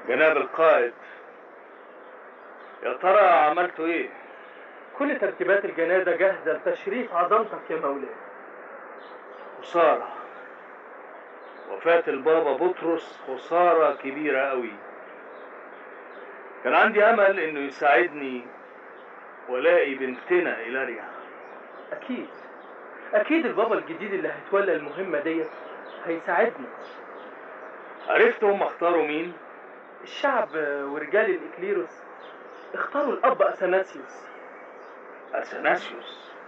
جناب القائد يا ترى عملتوا ايه كل ترتيبات الجنازة جاهزة لتشريف عظمتك يا مولاي خسارة وفاة البابا بطرس خسارة كبيرة قوي كان عندي أمل إنه يساعدني ولاقي بنتنا إيلاريا أكيد أكيد البابا الجديد اللي هيتولى المهمة ديت هيساعدنا عرفت هم اختاروا مين؟ الشعب ورجال الإكليروس اختاروا الأب أثناسيوس أثناسيوس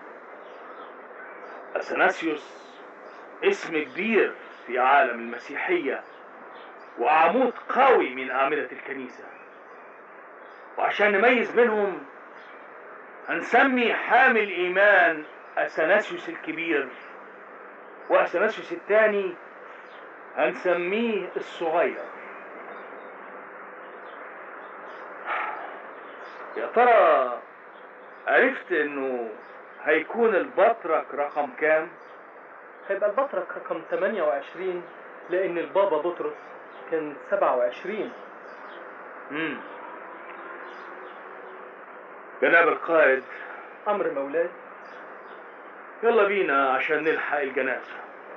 أثناسيوس اسم كبير في عالم المسيحية وعمود قوي من أعمدة الكنيسة وعشان نميز بينهم هنسمي حامل إيمان أثناسيوس الكبير وأثناسيوس الثاني هنسميه الصغير يا ترى عرفت انه هيكون البطرك رقم كام هيبقى البطرك رقم 28 لأن البابا بطرس كان 27 امم جناب القائد أمر مولاي يلا بينا عشان نلحق الجنازة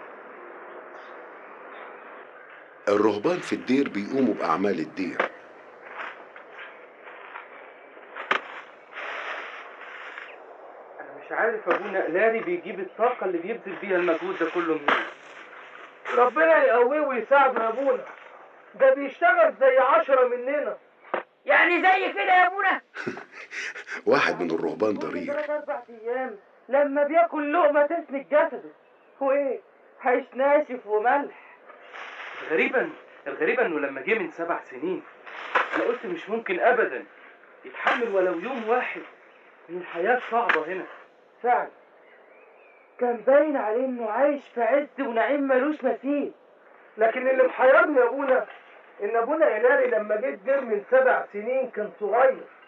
الرهبان في الدير بيقوموا بأعمال الدير أنا مش عارف أبونا إلاري بيجيب الطاقة اللي بيبذل بيها المجهود ده كله منين ربنا يقويه ويساعده يا أبونا ده بيشتغل زي عشرة مننا يعني زي كده يا ابونا واحد من الرهبان كل ضرير ثلاث أربع أيام لما بياكل لقمة تسند جسده هو إيه؟ عيش ناشف وملح غريبا الغريبة إنه لما جه من سبع سنين أنا قلت مش ممكن أبدا يتحمل ولو يوم واحد من الحياة الصعبة هنا فعلا كان باين عليه إنه عايش في عز ونعيم ملوش مثيل لكن اللي محيرني يا أبونا إن أبونا هلالي لما جه الدير من سبع سنين كان صغير